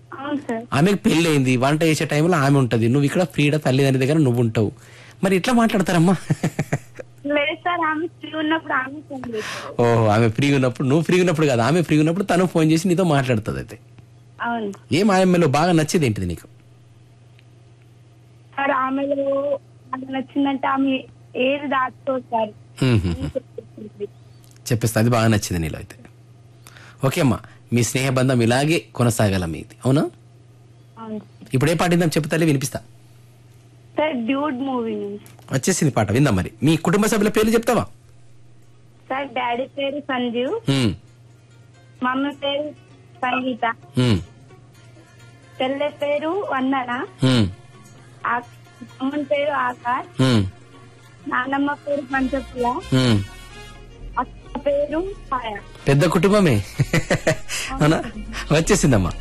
అవును సార్ ఆమెకు పెళ్ళి అయింది వంట చేసే టైంలో ఆమె ఉంటది నువ్వు ఇక్కడ ఫ్రీడ తల్లిదండ్రి దగ్గర నువ్వు ఉంటావు మరి ఎట్లా మాట్లాడతారమ్మా లేదు సార్ ఆమె ఫ్రీ ఉన్నప్పుడు ఆమె ఫోన్ చేస్తారు ఓ ఆమె ఫ్రీగా ఉన్నప్పుడు నువ్వు ఫ్రీగా ఉన్నప్పుడు కాదు ఆమె ఫ్రీగా ఉన్నప్పుడు తను ఫోన్ చేసి నీతో మాట్లాడుతుంది అయితే అవును ఏం ఆమెలో బాగా నచ్చేది ఏంటిది నీకు సార్ ఆమెలో నాకు నచ్చిందంటే ఆమె ఏది దాచుకోదు సార్ హ్మ్ హ్మ్ హ్మ్. చెప్పేస్తా అది బాగా నచ్చింది నీలో అయితే ఓకే అమ్మా మీ స్నేహబంధం ఇలాగే కొనసాగాల మీది అవునా అవును ఇప్పుడు ఏ పాట విందాం చెప్పు తల్లి వినిపిస్తా సార్ డ్యూడ్ మూవీ నుంచి వచ్చేసింది పాట విందాం మరి మీ కుటుంబ సభ్యుల పేర్లు చెప్తావా సార్ డాడీ పేరు సంజీవ్ హ్మ్, మమ్మీ పేరు సంగీత హ్మ్, చెల్లె పేరు వందన హ్మ్, ఆ- అమ్మని పేరు ఆకాష్ హ్మ్, నాన్నమ్మ పేరు పంచపుల హ్మ్. అక్క పేరు ఛాయ పెద్ద కుటుంబమే అవునా వచ్చేసిందమ్మా